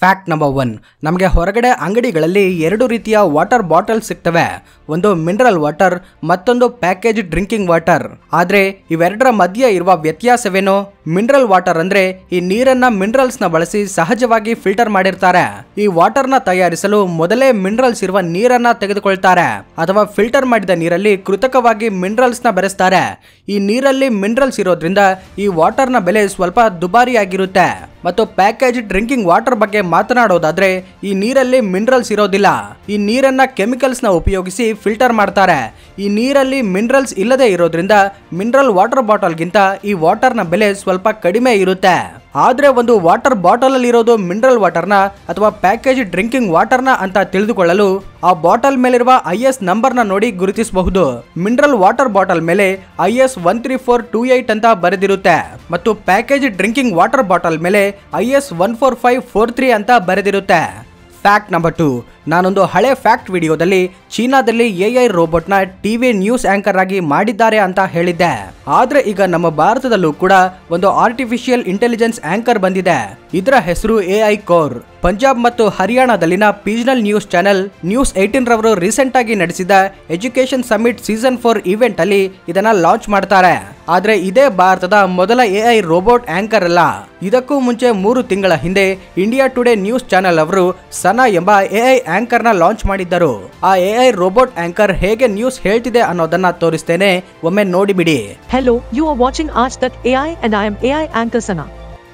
Fact number one ನಮಗೆ ಹೊರಗಡೆ ಅಂಗಡಿಗಳಲ್ಲಿ ಎರಡು ರೀತಿಯ ವಾಟರ್ ಬಾಟಲ್ ಸಿಗ್ತವೆ ಒಂದು ಮಿನರಲ್ ವಾಟರ್ ಮತ್ತೊಂದು ಪ್ಯಾಕೇಜ್ ಡ್ರಿಂಕಿಂಗ್ ವಾಟರ್ ಆದ್ರೆ ಇವೆರಡರ ಮಧ್ಯೆ ಇರುವ ವ್ಯತ್ಯಾಸವೇನು ಮಿನರಲ್ ವಾಟರ್ ಅಂದ್ರೆ ಈ ನೀರನ್ನ ಮಿನರಲ್ಸ್ ನ ಬಳಸಿ ಸಹಜವಾಗಿ ಫಿಲ್ಟರ್ ಮಾಡಿರ್ತಾರೆ ಈ ವಾಟರ್ ನ ತಯಾರಿಸಲು ಮೊದಲೇ ಮಿನರಲ್ಸ್ ಇರುವ ನೀರನ್ನ ತೆಗೆದುಕೊಳ್ತಾರೆ ಅಥವಾ ಫಿಲ್ಟರ್ ಮಾಡಿದ ನೀರಲ್ಲಿ ಕೃತಕವಾಗಿ ಮಿನರಲ್ಸ್ ನ ಬೆರೆಸ್ತಾರೆ ಈ ನೀರಲ್ಲಿ ಮಿನರಲ್ಸ್ ಇರೋದ್ರಿಂದ ಈ ವಾಟರ್ ನ ಬೆಲೆ ಸ್ವಲ್ಪ ದುಬಾರಿಯಾಗಿರುತ್ತೆ ಮತ್ತು ಪ್ಯಾಕೇಜ್ ಡ್ರಿಂಕಿಂಗ್ ವಾಟರ್ ಬಗ್ಗೆ ಮಾತನಾಡೋದಾದ್ರೆ ಈ ನೀರಲ್ಲಿ ಮಿನರಲ್ಸ್ ಇರೋದಿಲ್ಲ ಈ ನೀರನ್ನ ಕೆಮಿಕಲ್ಸ್ ನ ಉಪಯೋಗಿಸಿ ಫಿಲ್ಟರ್ ಮಾಡ್ತಾರೆ ಈ ನೀರಲ್ಲಿ ಮಿನರಲ್ಸ್ ಇಲ್ಲದೆ ಇರೋದ್ರಿಂದ ಮಿನರಲ್ ವಾಟರ್ ಬಾಟಲ್ಗಿಂತ ಈ ವಾಟರ್ ನ ಬೆಲೆ ಸ್ವಲ್ಪ ಕಡಿಮೆ ಇರುತ್ತೆ ಆದ್ರೆ ಒಂದು ವಾಟರ್ ಬಾಟಲ್ ಅಲ್ಲಿ ಇರೋದು ಮಿನರಲ್ ವಾಟರ್ನ ಅಥವಾ ಪ್ಯಾಕೇಜ್ ಡ್ರಿಂಕಿಂಗ್ ವಾಟರ್ನ ಅಂತ ತಿಳಿದುಕೊಳ್ಳಲು ಆ ಬಾಟಲ್ ಮೇಲಿರುವ ಐ ಎಸ್ ನಂಬರ್ನ ನೋಡಿ ಗುರುತಿಸಬಹುದು ಮಿನರಲ್ ವಾಟರ್ ಬಾಟಲ್ ಮೇಲೆ I S one three four two eight ಅಂತ ಬರೆದಿರುತ್ತೆ ಮತ್ತು ಪ್ಯಾಕೇಜ್ ಡ್ರಿಂಕಿಂಗ್ ವಾಟರ್ ಬಾಟಲ್ ಮೇಲೆ I S one four five four three ಅಂತ ಬರೆದಿರುತ್ತೆ ಫ್ಯಾಕ್ಟ್ ನಂಬರ್ ಟು ನಾನೊಂದು ಹಳೆ ಫ್ಯಾಕ್ಟ್ ವಿಡಿಯೋದಲ್ಲಿ ಚೀನಾದಲ್ಲಿ ಎ ಐ ರೋಬೋಟ್ನ ಟಿವಿ ನ್ಯೂಸ್ ಆಂಕರ್ ಆಗಿ ಮಾಡಿದ್ದಾರೆ ಅಂತ ಹೇಳಿದ್ದೆ ಆದ್ರೆ ಈಗ ನಮ್ಮ ಭಾರತದಲ್ಲೂ ಕೂಡ ಒಂದು ಆರ್ಟಿಫಿಷಿಯಲ್ ಇಂಟೆಲಿಜೆನ್ಸ್ ಆಂಕರ್ ಬಂದಿದೆ ಇದರ ಹೆಸರು ಎ ಐ ಕೋರ್ ಪಂಜಾಬ್ ಮತ್ತು ಹರಿಯಾಣದಲ್ಲಿನ ಪೀಜ್ನಲ್ ನ್ಯೂಸ್ ಚಾನೆಲ್ ನ್ಯೂಸ್ ಏಟೀನ್ ರವರು ರೀಸೆಂಟ್ ಆಗಿ ನಡೆಸಿದ education summit season four event ಅಲ್ಲಿ ಇದನ್ನ ಲಾಂಚ್ ಮಾಡ್ತಾರೆ ಆದ್ರೆ ಇದೇ ಭಾರತದ ಮೊದಲ ಎ ಐ ರೋಬೋಟ್ ಆಂಕರ್ ಅಲ್ಲ ಇದಕ್ಕೂ ಮುಂಚೆ ಮೂರು ತಿಂಗಳ ಹಿಂದೆ ಇಂಡಿಯಾ ಟುಡೇ ನ್ಯೂಸ್ ಚಾನೆಲ್ ಅವರು ಸನಾ ಎಂಬ ಎ ಐ ಆಂಕರ್ ನ ಲಾಂಚ್ ಮಾಡಿದ್ದರು ಆ ಎ ಐ ರೋಬೋಟ್ ಆಂಕರ್ ಹೇಗೆ ನ್ಯೂಸ್ ಹೇಳ್ತಿದೆ ಅನ್ನೋದನ್ನ ತೋರಿಸ್ತೇನೆ ಒಮ್ಮೆ ನೋಡಿಬಿಡಿ Hello, you are watching Aaj Tak AI and I am AI Anchor Sana.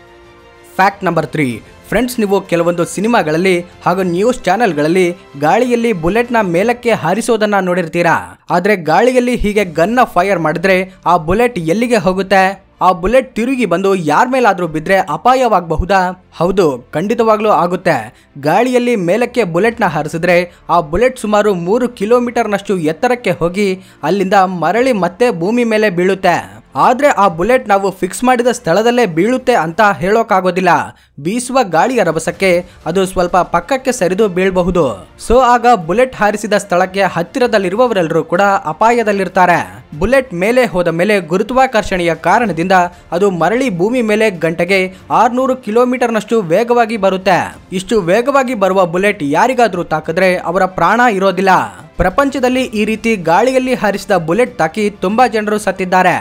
Fact number three friends ನೀವು ಕೆಲವೊಂದು ಸಿನಿಮಾಗಳಲ್ಲಿ ಹಾಗೂ ನ್ಯೂಸ್ ಚಾನೆಲ್ಗಳಲ್ಲಿ ಗಾಳಿಯಲ್ಲಿ ಬುಲೆಟ್ನ ಮೇಲಕ್ಕೆ ಹಾರಿಸೋದನ್ನ ನೋಡಿರ್ತೀರಾ ಆದ್ರೆ ಗಾಳಿಯಲ್ಲಿ ಹೀಗೆ ಗನ್ನ ಫೈರ್ ಮಾಡಿದ್ರೆ ಆ ಬುಲೆಟ್ ಎಲ್ಲಿಗೆ ಹೋಗುತ್ತೆ ಆ ಬುಲೆಟ್ ತಿರುಗಿ ಬಂದು ಯಾರ ಮೇಲಾದ್ರೂ ಬಿದ್ರೆ ಅಪಾಯವಾಗಬಹುದಾ ಹೌದು ಖಂಡಿತವಾಗ್ಲೂ ಆಗುತ್ತೆ ಗಾಳಿಯಲ್ಲಿ ಮೇಲಕ್ಕೆ ಬುಲೆಟ್ನ ಹಾರಿಸಿದ್ರೆ ಆ ಬುಲೆಟ್ ಸುಮಾರು ಮೂರು ಕಿಲೋಮೀಟರ್ನಷ್ಟು ಎತ್ತರಕ್ಕೆ ಹೋಗಿ ಅಲ್ಲಿಂದ ಮರಳಿ ಮತ್ತೆ ಭೂಮಿ ಮೇಲೆ ಬೀಳುತ್ತೆ ಆದ್ರೆ ಆ ಬುಲೆಟ್ ನಾವು ಫಿಕ್ಸ್ ಮಾಡಿದ ಸ್ಥಳದಲ್ಲೇ ಬೀಳುತ್ತೆ ಅಂತ ಹೇಳೋಕ್ಕಾಗೋದಿಲ್ಲ ಬೀಸುವ ಗಾಳಿಯ ರಭಸಕ್ಕೆ ಅದು ಸ್ವಲ್ಪ ಪಕ್ಕಕ್ಕೆ ಸರಿದು ಬೀಳಬಹುದು ಸೊ ಆಗ ಬುಲೆಟ್ ಹಾರಿಸಿದ ಸ್ಥಳಕ್ಕೆ ಹತ್ತಿರದಲ್ಲಿರುವವರೆಲ್ಲರೂ ಕೂಡ ಅಪಾಯದಲ್ಲಿರ್ತಾರೆ ಬುಲೆಟ್ ಮೇಲೆ ಹೋದ ಮೇಲೆ ಗುರುತ್ವಾಕರ್ಷಣೆಯ ಕಾರಣದಿಂದ ಅದು ಮರಳಿ ಭೂಮಿ ಮೇಲೆ ಗಂಟೆಗೆ ಆರ್ನೂರು ಕಿಲೋಮೀಟರ್ನಷ್ಟು ವೇಗವಾಗಿ ಬರುತ್ತೆ ಇಷ್ಟು ವೇಗವಾಗಿ ಬರುವ ಬುಲೆಟ್ ಯಾರಿಗಾದ್ರೂ ತಾಕಿದ್ರೆ ಅವರ ಪ್ರಾಣ ಇರೋದಿಲ್ಲ ಪ್ರಪಂಚದಲ್ಲಿ ಈ ರೀತಿ ಗಾಳಿಯಲ್ಲಿ ಹಾರಿಸಿದ ಬುಲೆಟ್ ತಾಕಿ ತುಂಬಾ ಜನರು ಸತ್ತಿದ್ದಾರೆ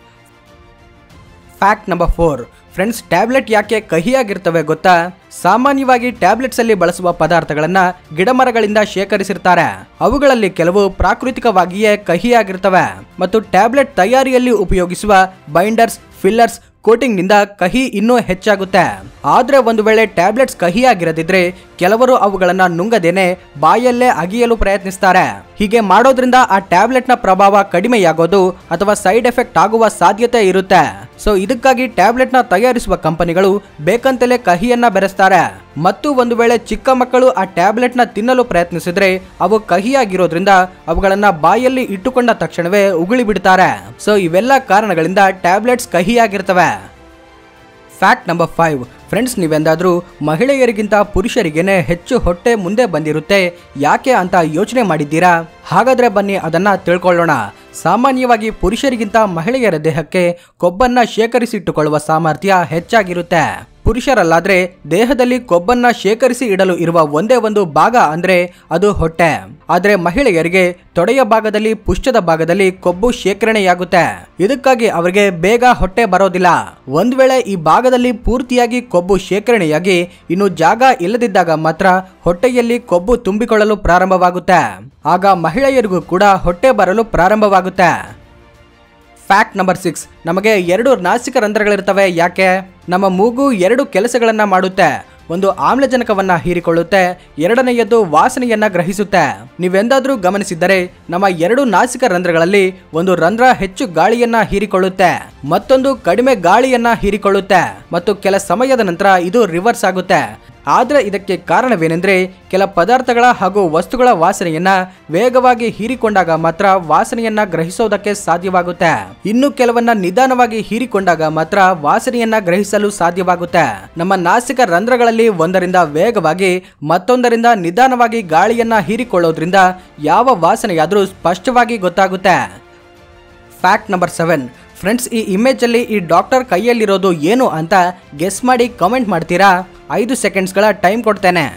fact number four friends tablet ಯಾಕೆ ಕಹಿಯಾಗಿರ್ತವೆ ಗೊತ್ತಾ ಸಾಮಾನ್ಯವಾಗಿ ಟ್ಯಾಬ್ಲೆಟ್ಸ್ ಅಲ್ಲಿ ಬಳಸುವ ಪದಾರ್ಥಗಳನ್ನ ಗಿಡಮರಗಳಿಂದ ಶೇಖರಿಸಿರ್ತಾರೆ ಅವುಗಳಲ್ಲಿ ಕೆಲವು ಪ್ರಾಕೃತಿಕವಾಗಿಯೇ ಕಹಿಯಾಗಿರ್ತವೆ ಮತ್ತು ಟ್ಯಾಬ್ಲೆಟ್ ತಯಾರಿಯಲ್ಲಿ ಉಪಯೋಗಿಸುವ ಬೈಂಡರ್ಸ್ ಫಿಲ್ಲರ್ಸ್ ಕೋಟಿಂಗ್ ನಿಂದ ಕಹಿ ಇನ್ನೂ ಹೆಚ್ಚಾಗುತ್ತೆ ಆದ್ರೆ ಒಂದು ವೇಳೆ ಟ್ಯಾಬ್ಲೆಟ್ಸ್ ಕಹಿಯಾಗಿರದಿದ್ರೆ ಕೆಲವರು ಅವುಗಳನ್ನ ನುಂಗದೇನೆ ಬಾಯಲ್ಲೇ ಅಗಿಯಲು ಪ್ರಯತ್ನಿಸ್ತಾರೆ ಹೀಗೆ ಮಾಡೋದ್ರಿಂದ ಆ ಟ್ಯಾಬ್ಲೆಟ್ ನ ಪ್ರಭಾವ ಕಡಿಮೆಯಾಗೋದು ಅಥವಾ ಸೈಡ್ ಎಫೆಕ್ಟ್ ಆಗುವ ಸಾಧ್ಯತೆ ಇರುತ್ತೆ ಸೊ ಇದಕ್ಕಾಗಿ ಟ್ಯಾಬ್ಲೆಟ್ ನ ತಯಾರಿಸುವ ಕಂಪನಿಗಳು ಬೇಕಂತಲೇ ಕಹಿಯನ್ನ ಬೆರೆಸ್ತಾರೆ ಮತ್ತು ಒಂದು ವೇಳೆ ಚಿಕ್ಕ ಮಕ್ಕಳು ಆ ಟ್ಯಾಬ್ಲೆಟ್ ನ ತಿನ್ನಲು ಪ್ರಯತ್ನಿಸಿದ್ರೆ ಅವು ಕಹಿಯಾಗಿರೋದ್ರಿಂದ ಅವುಗಳನ್ನ ಬಾಯಲ್ಲಿ ಇಟ್ಟುಕೊಂಡ ತಕ್ಷಣವೇ ಉಗುಳಿ ಬಿಡ್ತಾರೆ ಸೊ ಇವೆಲ್ಲ ಕಾರಣಗಳಿಂದ ಟ್ಯಾಬ್ಲೆಟ್ಸ್ ಕಹಿಯಾಗಿರ್ತವೆ ಫ್ಯಾಕ್ಟ್ ನಂಬರ್ ಫೈವ್ ಫ್ರೆಂಡ್ಸ್ ನೀವೆಂದಾದ್ರೂ ಮಹಿಳೆಯರಿಗಿಂತ ಪುರುಷರಿಗೇನೆ ಹೆಚ್ಚು ಹೊಟ್ಟೆ ಮುಂದೆ ಬಂದಿರುತ್ತೆ ಯಾಕೆ ಅಂತ ಯೋಚನೆ ಮಾಡಿದ್ದೀರಾ ಹಾಗಾದ್ರೆ ಬನ್ನಿ ಅದನ್ನ ತಿಳ್ಕೊಳ್ಳೋಣ ಸಾಮಾನ್ಯವಾಗಿ ಪುರುಷರಿಗಿಂತ ಮಹಿಳೆಯರ ದೇಹಕ್ಕೆ ಕೊಬ್ಬನ್ನ ಶೇಖರಿಸಿಟ್ಟುಕೊಳ್ಳುವ ಸಾಮರ್ಥ್ಯ ಹೆಚ್ಚಾಗಿರುತ್ತೆ ಪುರುಷರಲ್ಲಾದ್ರೆ ದೇಹದಲ್ಲಿ ಕೊಬ್ಬನ್ನ ಶೇಖರಿಸಿ ಇಡಲು ಇರುವ ಒಂದೇ ಒಂದು ಭಾಗ ಅಂದ್ರೆ ಅದು ಹೊಟ್ಟೆ ಆದ್ರೆ ಮಹಿಳೆಯರಿಗೆ ತೊಡೆಯ ಭಾಗದಲ್ಲಿ ಪುಷ್ಟದ ಭಾಗದಲ್ಲಿ ಕೊಬ್ಬು ಶೇಖರಣೆಯಾಗುತ್ತೆ ಇದಕ್ಕಾಗಿ ಅವರಿಗೆ ಬೇಗ ಹೊಟ್ಟೆ ಬರೋದಿಲ್ಲ ಒಂದ್ ವೇಳೆ ಈ ಭಾಗದಲ್ಲಿ ಪೂರ್ತಿಯಾಗಿ ಕೊಬ್ಬು ಶೇಖರಣೆಯಾಗಿ ಇನ್ನು ಜಾಗ ಇಲ್ಲದಿದ್ದಾಗ ಮಾತ್ರ ಹೊಟ್ಟೆಯಲ್ಲಿ ಕೊಬ್ಬು ತುಂಬಿಕೊಳ್ಳಲು ಪ್ರಾರಂಭವಾಗುತ್ತೆ ಆಗ ಮಹಿಳೆಯರಿಗೂ ಕೂಡ ಹೊಟ್ಟೆ ಬರಲು ಪ್ರಾರಂಭವಾಗುತ್ತೆ ಫ್ಯಾಕ್ಟ್ ನಂಬರ್ ಸಿಕ್ಸ್ ನಮಗೆ ಎರಡು ನಾಸಿಕ ರಂಧ್ರಗಳಿರ್ತವೆ ಯಾಕೆ ನಮ್ಮ ಮೂಗು ಎರಡು ಕೆಲಸಗಳನ್ನ ಮಾಡುತ್ತೆ ಒಂದು ಆಮ್ಲಜನಕವನ್ನ ಹೀರಿಕೊಳ್ಳುತ್ತೆ ಎರಡನೆಯದ್ದು ವಾಸನೆಯನ್ನ ಗ್ರಹಿಸುತ್ತೆ ನೀವೆಂದಾದ್ರೂ ಗಮನಿಸಿದ್ದರೆ ನಮ್ಮ ಎರಡು ನಾಸಿಕ ರಂಧ್ರಗಳಲ್ಲಿ ಒಂದು ರಂಧ್ರ ಹೆಚ್ಚು ಗಾಳಿಯನ್ನ ಹೀರಿಕೊಳ್ಳುತ್ತೆ ಮತ್ತೊಂದು ಕಡಿಮೆ ಗಾಳಿಯನ್ನ ಹೀರಿಕೊಳ್ಳುತ್ತೆ ಮತ್ತು ಕೆಲ ಸಮಯದ ನಂತರ ಇದು ರಿವರ್ಸ್ ಆಗುತ್ತೆ ಆದ್ರೆ ಇದಕ್ಕೆ ಕಾರಣವೇನೆಂದ್ರೆ ಕೆಲ ಪದಾರ್ಥಗಳ ಹಾಗೂ ವಸ್ತುಗಳ ವಾಸನೆಯನ್ನ ವೇಗವಾಗಿ ಹೀರಿಕೊಂಡಾಗ ಮಾತ್ರ ವಾಸನೆಯನ್ನ ಗ್ರಹಿಸೋದಕ್ಕೆ ಸಾಧ್ಯವಾಗುತ್ತೆ ಇನ್ನು ಕೆಲವನ್ನ ನಿಧಾನವಾಗಿ ಹೀರಿಕೊಂಡಾಗ ಮಾತ್ರ ವಾಸನೆಯನ್ನ ಗ್ರಹಿಸಲು ಸಾಧ್ಯವಾಗುತ್ತೆ ನಮ್ಮ ನಾಸಿಕ ರಂಧ್ರಗಳಲ್ಲಿ ಒಂದರಿಂದ ವೇಗವಾಗಿ ಮತ್ತೊಂದರಿಂದ ನಿಧಾನವಾಗಿ ಗಾಳಿಯನ್ನ ಹೀರಿಕೊಳ್ಳೋದ್ರಿಂದ ಯಾವ ವಾಸನೆಯಾದ್ರೂ ಸ್ಪಷ್ಟವಾಗಿ ಗೊತ್ತಾಗುತ್ತೆ ಫ್ಯಾಕ್ಟ್ ನಂಬರ್ ಸೆವೆನ್ ಫ್ರೆಂಡ್ಸ್ ಈ ಇಮೇಜಲ್ಲಿ ಈ ಡಾಕ್ಟರ್ ಕೈಯಲ್ಲಿರೋದು ಏನು ಅಂತ ಗೆಸ್ ಮಾಡಿ ಕಮೆಂಟ್ ಮಾಡ್ತೀರಾ ಐದು ಸೆಕೆಂಡ್ಸ್ಗಳ ಟೈಮ್ ಕೊಡ್ತೇನೆ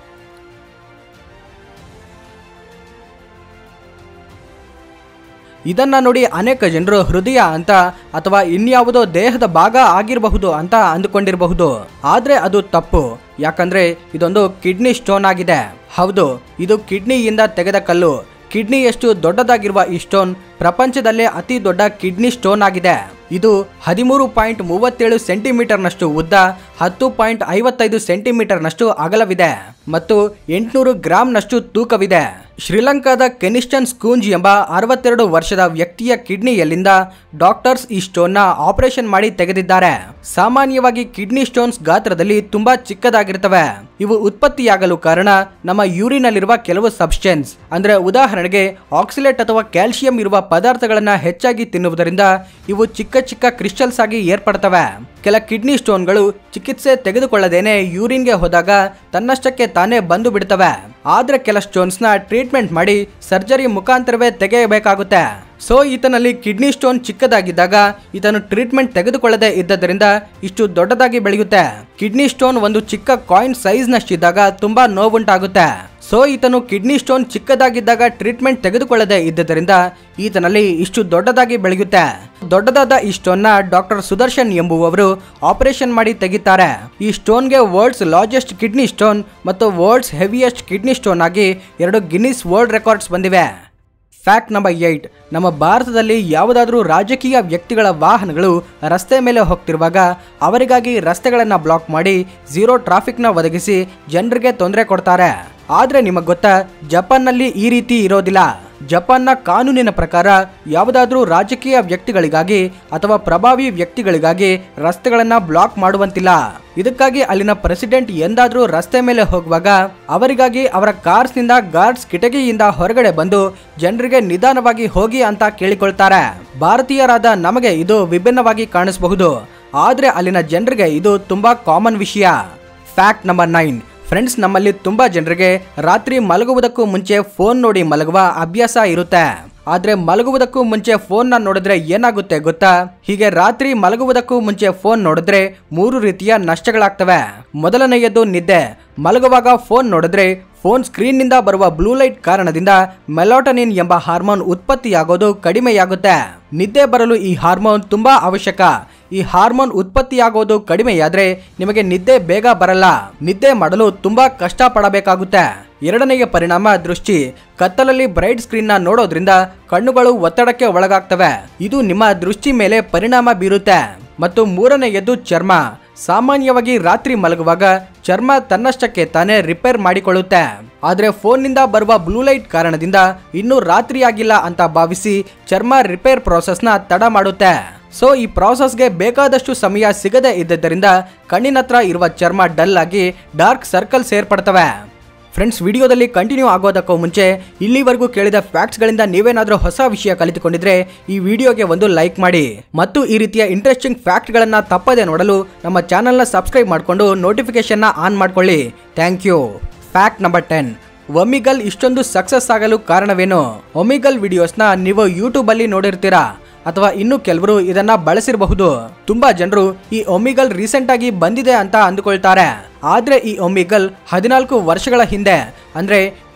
ಇದನ್ನ ನೋಡಿ ಅನೇಕ ಜನರು ಹೃದಯ ಅಂತ ಅಥವಾ ಇನ್ಯಾವುದೋ ದೇಹದ ಭಾಗ ಆಗಿರಬಹುದು ಅಂತ ಅಂದುಕೊಂಡಿರಬಹುದು ಆದ್ರೆ ಅದು ತಪ್ಪು ಯಾಕಂದ್ರೆ ಇದೊಂದು ಕಿಡ್ನಿ ಸ್ಟೋನ್ ಆಗಿದೆ ಹೌದು ಇದು ಕಿಡ್ನಿಯಿಂದ ತೆಗೆದ ಕಲ್ಲು ಕಿಡ್ನಿಯಷ್ಟು ದೊಡ್ಡದಾಗಿರುವ ಈ ಸ್ಟೋನ್ ಪ್ರಪಂಚದಲ್ಲೇ ಅತಿ ದೊಡ್ಡ ಕಿಡ್ನಿ ಸ್ಟೋನ್ ಆಗಿದೆ ಇದು ಹದಿಮೂರು ಪಾಯಿಂಟ್ ಮೂವತ್ತೇಳು ಸೆಂಟಿಮೀಟರ್ನಷ್ಟು ಉದ್ದ ಹತ್ತು ಪಾಯಿಂಟ್ ಐವತ್ತೈದು ಸೆಂಟಿಮೀಟರ್ನಷ್ಟು ಅಗಲವಿದೆ ಮತ್ತು ಎಂಟುನೂರು ಗ್ರಾಂನಷ್ಟು ತೂಕವಿದೆ ಶ್ರೀಲಂಕಾದ ಕೆನಿಸ್ಟನ್ ಸ್ಕೂಂಜ್ ಎಂಬ ಅರವತ್ತೆರಡು ವರ್ಷದ ವ್ಯಕ್ತಿಯ ಕಿಡ್ನಿಯಲ್ಲಿಂದ ಡಾಕ್ಟರ್ಸ್ ಈ ಸ್ಟೋನ್ನ ಆಪರೇಷನ್ ಮಾಡಿ ತೆಗೆದಿದ್ದಾರೆ ಸಾಮಾನ್ಯವಾಗಿ ಕಿಡ್ನಿ ಸ್ಟೋನ್ಸ್ ಗಾತ್ರದಲ್ಲಿ ತುಂಬಾ ಚಿಕ್ಕದಾಗಿರ್ತವೆ ಇವು ಉತ್ಪತ್ತಿಯಾಗಲು ಕಾರಣ ನಮ್ಮ ಯೂರಿನಲ್ಲಿರುವ ಕೆಲವು ಸಬ್ಸ್ಟೆನ್ಸ್ ಅಂದ್ರೆ ಉದಾಹರಣೆಗೆ ಆಕ್ಸಿಲೇಟ್ ಅಥವಾ ಕ್ಯಾಲ್ಸಿಯಂ ಇರುವ ಪದಾರ್ಥಗಳನ್ನ ಹೆಚ್ಚಾಗಿ ತಿನ್ನುವುದರಿಂದ ಇವು ಚಿಕ್ಕ ಚಿಕ್ಕ ಕ್ರಿಸ್ಟಲ್ಸ್ ಆಗಿ ಏರ್ಪಡ್ತವೆ ಕೆಲ ಕಿಡ್ನಿ ಸ್ಟೋನ್ಗಳು ಚಿಕಿತ್ಸೆ ತೆಗೆದುಕೊಳ್ಳದೇನೆ ಯೂರಿನ್ಗೆ ಹೋದಾಗ ತನ್ನಷ್ಟಕ್ಕೆ ತಾನೇ ಬಂದು ಬಿಡ್ತವೆ ಆದ್ರೆ ಕೆಲ ಸ್ಟೋನ್ಸ್ನ ಟ್ರೀಟ್ಮೆಂಟ್ ಮಾಡಿ ಸರ್ಜರಿ ಮುಖಾಂತರವೇ ತೆಗೆಯಬೇಕಾಗುತ್ತೆ ಸೊ ಈತನಲ್ಲಿ ಕಿಡ್ನಿ ಸ್ಟೋನ್ ಚಿಕ್ಕದಾಗಿದ್ದಾಗ ಈತನು ಟ್ರೀಟ್ಮೆಂಟ್ ತೆಗೆದುಕೊಳ್ಳದೆ ಇದ್ದದರಿಂದ ಇಷ್ಟು ದೊಡ್ಡದಾಗಿ ಬೆಳೆಯುತ್ತೆ ಕಿಡ್ನಿ ಸ್ಟೋನ್ ಒಂದು ಚಿಕ್ಕ ಕಾಯಿನ್ ಸೈಜ್ ನಷ್ಟಿದ್ದಾಗ ತುಂಬಾ ನೋವುಂಟಾಗುತ್ತೆ ಸೊ ಈತನು ಕಿಡ್ನಿ ಸ್ಟೋನ್ ಚಿಕ್ಕದಾಗಿದ್ದಾಗ ಟ್ರೀಟ್ಮೆಂಟ್ ತೆಗೆದುಕೊಳ್ಳದೆ ಇದ್ದದರಿಂದ ಈತನಲ್ಲಿ ಇಷ್ಟು ದೊಡ್ಡದಾಗಿ ಬೆಳೆಯುತ್ತೆ ದೊಡ್ಡದಾದ ಈ ಸ್ಟೋನ್ನ ಡಾಕ್ಟರ್ ಸುದರ್ಶನ್ ಎಂಬುವವರು ಆಪರೇಷನ್ ಮಾಡಿ ತೆಗಿತಾರೆ ಈ ಸ್ಟೋನ್ಗೆ ವರ್ಲ್ಡ್ಸ್ ಲಾರ್ಜೆಸ್ಟ್ ಕಿಡ್ನಿ ಸ್ಟೋನ್ ಮತ್ತು ವರ್ಲ್ಡ್ಸ್ ಹೆವಿಯೆಸ್ಟ್ ಕಿಡ್ನಿ ಸ್ಟೋನ್ ಆಗಿ ಎರಡು ಗಿನ್ನಿಸ್ ವರ್ಲ್ಡ್ ರೆಕಾರ್ಡ್ಸ್ ಬಂದಿವೆ ಫ್ಯಾಕ್ಟ್ ನಂಬರ್ ಏಯ್ಟ್ ನಮ್ಮ ಭಾರತದಲ್ಲಿ ಯಾವುದಾದ್ರೂ ರಾಜಕೀಯ ವ್ಯಕ್ತಿಗಳ ವಾಹನಗಳು ರಸ್ತೆ ಮೇಲೆ ಹೋಗ್ತಿರುವಾಗ ಅವರಿಗಾಗಿ ರಸ್ತೆಗಳನ್ನು ಬ್ಲಾಕ್ ಮಾಡಿ ಝೀರೋ ಟ್ರಾಫಿಕ್ನ ಒದಗಿಸಿ ಜನರಿಗೆ ತೊಂದರೆ ಕೊಡ್ತಾರೆ ಆದರೆ ನಿಮಗೆ ಗೊತ್ತಾ ಜಪಾನ್ನಲ್ಲಿ ಈ ರೀತಿ ಇರೋದಿಲ್ಲ ಜಪಾನ್ನ ಕಾನೂನಿನ ಪ್ರಕಾರ ಯಾವುದಾದ್ರೂ ರಾಜಕೀಯ ವ್ಯಕ್ತಿಗಳಿಗಾಗಿ ಅಥವಾ ಪ್ರಭಾವಿ ವ್ಯಕ್ತಿಗಳಿಗಾಗಿ ರಸ್ತೆಗಳನ್ನ ಬ್ಲಾಕ್ ಮಾಡುವಂತಿಲ್ಲ ಇದಕ್ಕಾಗಿ ಅಲ್ಲಿನ ಪ್ರೆಸಿಡೆಂಟ್ ಎಂದಾದ್ರೂ ರಸ್ತೆ ಮೇಲೆ ಹೋಗುವಾಗ ಅವರಿಗಾಗಿ ಅವರ ಕಾರ್ಸ್ನಿಂದ ಗಾರ್ಡ್ಸ್ ಕಿಟಕಿಯಿಂದ ಹೊರಗಡೆ ಬಂದು ಜನರಿಗೆ ನಿಧಾನವಾಗಿ ಹೋಗಿ ಅಂತ ಕೇಳಿಕೊಳ್ತಾರೆ ಭಾರತೀಯರಾದ ನಮಗೆ ಇದು ವಿಭಿನ್ನವಾಗಿ ಕಾಣಿಸಬಹುದು ಆದ್ರೆ ಅಲ್ಲಿನ ಜನರಿಗೆ ಇದು ತುಂಬಾ ಕಾಮನ್ ವಿಷಯ ಫ್ಯಾಕ್ಟ್ ನಂಬರ್ ನೈನ್ ಫ್ರೆಂಡ್ಸ್ ನಮ್ಮಲ್ಲಿ ತುಂಬಾ ಜನರಿಗೆ ರಾತ್ರಿ ಮಲಗುವುದಕ್ಕೂ ಮುಂಚೆ ಫೋನ್ ನೋಡಿ ಮಲಗುವ ಅಭ್ಯಾಸ ಇರುತ್ತೆ ಆದ್ರೆ ಮಲಗುವುದಕ್ಕೂ ಮುಂಚೆ ಫೋನ್ನ ನೋಡಿದ್ರೆ ಏನಾಗುತ್ತೆ ಗೊತ್ತಾ ಹೀಗೆ ರಾತ್ರಿ ಮಲಗುವುದಕ್ಕೂ ಮುಂಚೆ ಫೋನ್ ನೋಡಿದ್ರೆ ಮೂರು ರೀತಿಯ ನಷ್ಟಗಳಾಗ್ತವೆ ಮೊದಲನೆಯದು ನಿದ್ದೆ ಮಲಗುವಾಗ ಫೋನ್ ನೋಡಿದ್ರೆ ಫೋನ್ ಸ್ಕ್ರೀನ್ನಿಂದ ಬರುವ ಬ್ಲೂ ಲೈಟ್ ಕಾರಣದಿಂದ ಮೆಲಾಟನಿನ್ ಎಂಬ ಹಾರ್ಮೋನ್ ಉತ್ಪತ್ತಿಯಾಗೋದು ಕಡಿಮೆಯಾಗುತ್ತೆ ನಿದ್ದೆ ಬರಲು ಈ ಹಾರ್ಮೋನ್ ತುಂಬಾ ಅವಶ್ಯಕ ಈ ಹಾರ್ಮೋನ್ ಉತ್ಪತ್ತಿಯಾಗೋದು ಕಡಿಮೆಯಾದ್ರೆ ನಿಮಗೆ ನಿದ್ದೆ ಬೇಗ ಬರಲ್ಲ ನಿದ್ದೆ ಮಾಡಲು ತುಂಬಾ ಕಷ್ಟ ಪಡಬೇಕಾಗುತ್ತೆ ಎರಡನೆಯ ಪರಿಣಾಮ ದೃಷ್ಟಿ ಕತ್ತಲಲ್ಲಿ ಬ್ರೈಟ್ ಸ್ಕ್ರೀನ್ನ ನೋಡೋದ್ರಿಂದ ಕಣ್ಣುಗಳು ಒತ್ತಡಕ್ಕೆ ಒಳಗಾಗ್ತವೆ ಇದು ನಿಮ್ಮ ದೃಷ್ಟಿ ಮೇಲೆ ಪರಿಣಾಮ ಬೀರುತ್ತೆ ಮತ್ತು ಮೂರನೆಯದ್ದು ಚರ್ಮ ಸಾಮಾನ್ಯವಾಗಿ ರಾತ್ರಿ ಮಲಗುವಾಗ ಚರ್ಮ ತನ್ನಷ್ಟಕ್ಕೆ ತಾನೇ ರಿಪೇರ್ ಮಾಡಿಕೊಳ್ಳುತ್ತೆ ಆದ್ರೆ ಫೋನ್ನಿಂದ ಬರುವ ಬ್ಲೂ ಲೈಟ್ ಕಾರಣದಿಂದ ಇನ್ನೂ ರಾತ್ರಿ ಆಗಿಲ್ಲ ಅಂತ ಭಾವಿಸಿ ಚರ್ಮ ರಿಪೇರ್ ಪ್ರಾಸೆಸ್ನ ತಡ ಮಾಡುತ್ತೆ ಸೊ ಈ ಪ್ರಾಸೆಸ್ಗೆ ಬೇಕಾದಷ್ಟು ಸಮಯ ಸಿಗದೆ ಇದ್ದದ್ದರಿಂದ ಕಣ್ಣಿನತ್ರ ಇರುವ ಚರ್ಮ ಡಲ್ ಆಗಿ ಡಾರ್ಕ್ ಸರ್ಕಲ್ಸ್ ಏರ್ಪಡ್ತವೆ ಫ್ರೆಂಡ್ಸ್ ವಿಡಿಯೋದಲ್ಲಿ ಕಂಟಿನ್ಯೂ ಆಗೋದಕ್ಕೂ ಮುಂಚೆ ಇಲ್ಲಿವರೆಗೂ ಕೇಳಿದ ಫ್ಯಾಕ್ಟ್ಸ್ಗಳಿಂದ ನೀವೇನಾದರೂ ಹೊಸ ವಿಷಯ ಕಲಿತುಕೊಂಡಿದ್ರೆ ಈ ವಿಡಿಯೋಗೆ ಒಂದು ಲೈಕ್ ಮಾಡಿ ಮತ್ತು ಈ ರೀತಿಯ ಇಂಟ್ರೆಸ್ಟಿಂಗ್ ಫ್ಯಾಕ್ಟ್ಗಳನ್ನು ತಪ್ಪದೆ ನೋಡಲು ನಮ್ಮ ಚಾನಲ್ನ ಸಬ್ಸ್ಕ್ರೈಬ್ ಮಾಡಿಕೊಂಡು ನೋಟಿಫಿಕೇಶನ್ನ ಆನ್ ಮಾಡ್ಕೊಳ್ಳಿ thank you fact number ten Omegle ಇಷ್ಟೊಂದು ಸಕ್ಸಸ್ ಆಗಲು ಕಾರಣವೇನು ಒಮಿಗಲ್ ವಿಡಿಯೋಸ್ನ ನೀವು ಯೂಟ್ಯೂಬಲ್ಲಿ ನೋಡಿರ್ತೀರಾ ಅಥವಾ ಇನ್ನು ಕೆಲವರು ಇದನ್ನ ಬಳಸಿರಬಹುದು ತುಂಬಾ ಜನರು ಈ ಒಮಿಗಲ್ ರೀಸೆಂಟ್ ಆಗಿ ಬಂದಿದೆ ಅಂತ ಅಂದುಕೊಳ್ತಾರೆ ಆದ್ರೆ ಈ ಒಮಿಗಲ್ ಹದಿನಾಲ್ಕು ವರ್ಷಗಳ ಹಿಂದೆ ಅಂದ್ರೆ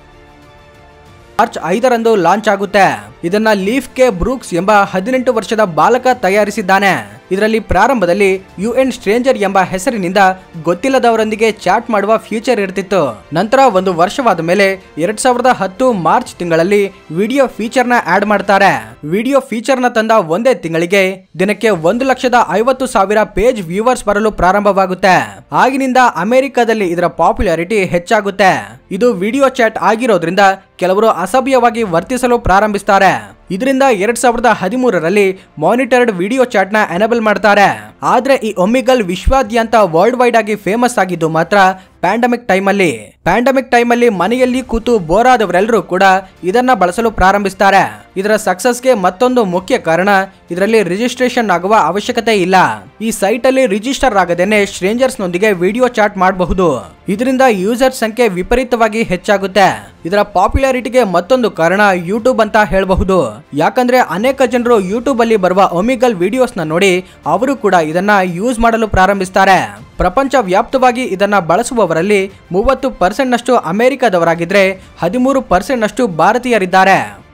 ಮಾರ್ಚ್ ಐದರಂದು ಲಾಂಚ್ ಆಗುತ್ತೆ ಇದನ್ನ ಲೀಫ್ ಕೆ ಬ್ರೂಕ್ಸ್ ಎಂಬ ಹದಿನೆಂಟು ವರ್ಷದ ಬಾಲಕ ತಯಾರಿಸಿದ್ದಾನೆ ಇದರಲ್ಲಿ ಪ್ರಾರಂಭದಲ್ಲಿ ಯು ಎನ್ ಸ್ಟ್ರೇಂಜರ್ ಎಂಬ ಹೆಸರಿನಿಂದ ಗೊತ್ತಿಲ್ಲದವರೊಂದಿಗೆ ಚಾಟ್ ಮಾಡುವ ಫ್ಯೂಚರ್ ಇರ್ತಿತ್ತು ನಂತರ ಒಂದು ವರ್ಷವಾದ ಮೇಲೆ ಎರಡ್ ಸಾವಿರದ ಹತ್ತು ಮಾರ್ಚ್ ತಿಂಗಳಲ್ಲಿ ವಿಡಿಯೋ ಫೀಚರ್ನ ಆಡ್ ಮಾಡ್ತಾರೆ ವಿಡಿಯೋ ಫೀಚರ್ನ ತಂದ ಒಂದೇ ತಿಂಗಳಿಗೆ ದಿನಕ್ಕೆ ಒಂದು ಲಕ್ಷದ ಐವತ್ತು ಸಾವಿರ ಪೇಜ್ ವ್ಯೂವರ್ಸ್ ಬರಲು ಪ್ರಾರಂಭವಾಗುತ್ತೆ ಆಗಿನಿಂದ ಅಮೆರಿಕದಲ್ಲಿ ಇದರ ಪಾಪ್ಯುಲಾರಿಟಿ ಹೆಚ್ಚಾಗುತ್ತೆ ಇದು ವಿಡಿಯೋ ಚಾಟ್ ಆಗಿರೋದ್ರಿಂದ ಕೆಲವರು ಅಸಭ್ಯವಾಗಿ ವರ್ತಿಸಲು ಪ್ರಾರಂಭಿಸ್ತಾರೆ ಇದರಿಂದ ಎರಡ್ ಸಾವಿರದ ಹದಿಮೂರರಲ್ಲಿ ಮಾನಿಟರ್ಡ್ ವಿಡಿಯೋ ಚಾಟ್ ನ ಎನಬಲ್ ಮಾಡ್ತಾರೆ ಆದ್ರೆ ಈ ಒಮಿಗಲ್ ವಿಶ್ವಾದ್ಯಂತ ವರ್ಲ್ಡ್ ವೈಡ್ ಆಗಿ ಫೇಮಸ್ ಆಗಿದ್ದು ಮಾತ್ರ ಪ್ಯಾಂಡಮಿಕ್ ಟೈಮಲ್ಲಿ ಪ್ಯಾಂಡಮಿಕ್ ಟೈಮಲ್ಲಿ ಮನೆಯಲ್ಲಿ ಕೂತು ಬೋರ್ ಆದವರೆಲ್ಲರೂ ಕೂಡ ಇದನ್ನ ಬಳಸಲು ಪ್ರಾರಂಭಿಸ್ತಾರೆ ಇದರ ಸಕ್ಸಸ್ಗೆ ಮತ್ತೊಂದು ಮುಖ್ಯ ಕಾರಣ ಇದರಲ್ಲಿ ರಿಜಿಸ್ಟ್ರೇಷನ್ ಆಗುವ ಅವಶ್ಯಕತೆ ಇಲ್ಲ ಈ ಸೈಟ್ ಅಲ್ಲಿ ರಿಜಿಸ್ಟರ್ ಆಗದೇನೆ ಸ್ಟ್ರೇಂಜರ್ಸ್ ನೊಂದಿಗೆ ವಿಡಿಯೋ ಚಾಟ್ ಮಾಡಬಹುದು ಇದರಿಂದ ಯೂಸರ್ ಸಂಖ್ಯೆ ವಿಪರೀತವಾಗಿ ಹೆಚ್ಚಾಗುತ್ತೆ ಇದರ ಪಾಪ್ಯುಲಾರಿಟಿಗೆ ಮತ್ತೊಂದು ಕಾರಣ ಯೂಟ್ಯೂಬ್ ಅಂತ ಹೇಳಬಹುದು ಯಾಕಂದ್ರೆ ಅನೇಕ ಜನರು ಯೂಟ್ಯೂಬ್ ಅಲ್ಲಿ ಬರುವ ಒಮಿಗಲ್ ವಿಡಿಯೋಸ್ನ ನೋಡಿ ಅವರು ಕೂಡ ಇದನ್ನ ಯೂಸ್ ಮಾಡಲು ಪ್ರಾರಂಭಿಸ್ತಾರೆ ಪ್ರಪಂಚ ವ್ಯಾಪ್ತವಾಗಿ ಇದನ್ನ ಬಳಸುವವರಲ್ಲಿ ಮೂವತ್ತು ಪರ್ಸೆಂಟ್ನಷ್ಟು ಅಮೆರಿಕದವರಾಗಿದ್ರೆ ಹದಿಮೂರು ಪರ್ಸೆಂಟ್ನಷ್ಟು ಭಾರತೀಯರಿದ್ದಾರೆ